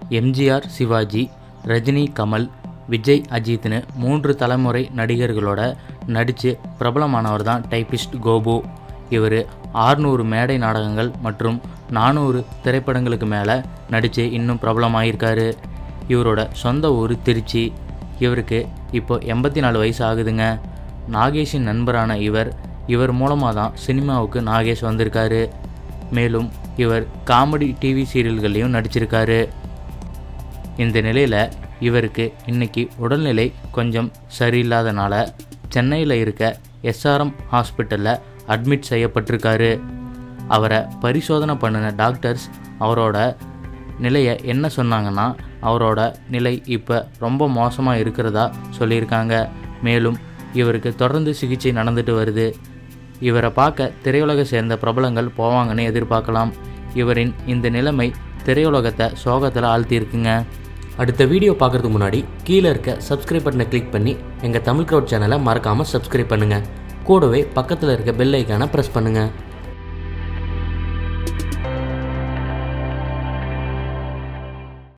எம்ஜிஆர் சிவாஜி ரஜினி கமல் விஜய் அஜித்னு மூன்று தலைமுறை நடிகர்களோட நடித்து பிரபலமானவர் தான் டைபிஸ்ட் கோபு இவர் ஆறுநூறு மேடை நாடகங்கள் மற்றும் நானூறு திரைப்படங்களுக்கு மேலே நடித்து இன்னும் பிரபலமாயிருக்காரு இவரோட சொந்த ஊர் திருச்சி இவருக்கு இப்போ எண்பத்தி நாலு வயசு ஆகுதுங்க நாகேஷின் நண்பரான இவர் இவர் மூலமாக தான் சினிமாவுக்கு நாகேஷ் வந்திருக்காரு மேலும் இவர் காமெடி டிவி சீரியல்கள்லையும் நடிச்சிருக்காரு இந்த நிலையில் இவருக்கு இன்னைக்கு உடல்நிலை கொஞ்சம் சரியில்லாதனால சென்னையில் இருக்க எஸ்ஆர்எம் ஹாஸ்பிட்டலில் அட்மிட் செய்யப்பட்டிருக்காரு அவரை பரிசோதனை பண்ணின டாக்டர்ஸ் அவரோட நிலையை என்ன சொன்னாங்கன்னா அவரோட நிலை இப்போ ரொம்ப மோசமாக இருக்கிறதா சொல்லியிருக்காங்க மேலும் இவருக்கு தொடர்ந்து சிகிச்சை நடந்துட்டு வருது இவரை பார்க்க திரையுலகை சேர்ந்த பிரபலங்கள் போவாங்கன்னு எதிர்பார்க்கலாம் இவரின் இந்த நிலைமை திரையுலகத்தை சோகத்தில் ஆழ்த்தியிருக்குங்க அடுத்த வீடியோ பார்க்குறதுக்கு முன்னாடி கீழே இருக்க சப்ஸ்கிரைப் பட்டனை கிளிக் பண்ணி எங்கள் தமிழ் க்ரௌட் சேனலை மறக்காமல் சப்ஸ்கிரைப் பண்ணுங்கள் கூடவே பக்கத்தில் இருக்க பெல் ஐக்கானை ப்ரெஸ் பண்ணுங்கள்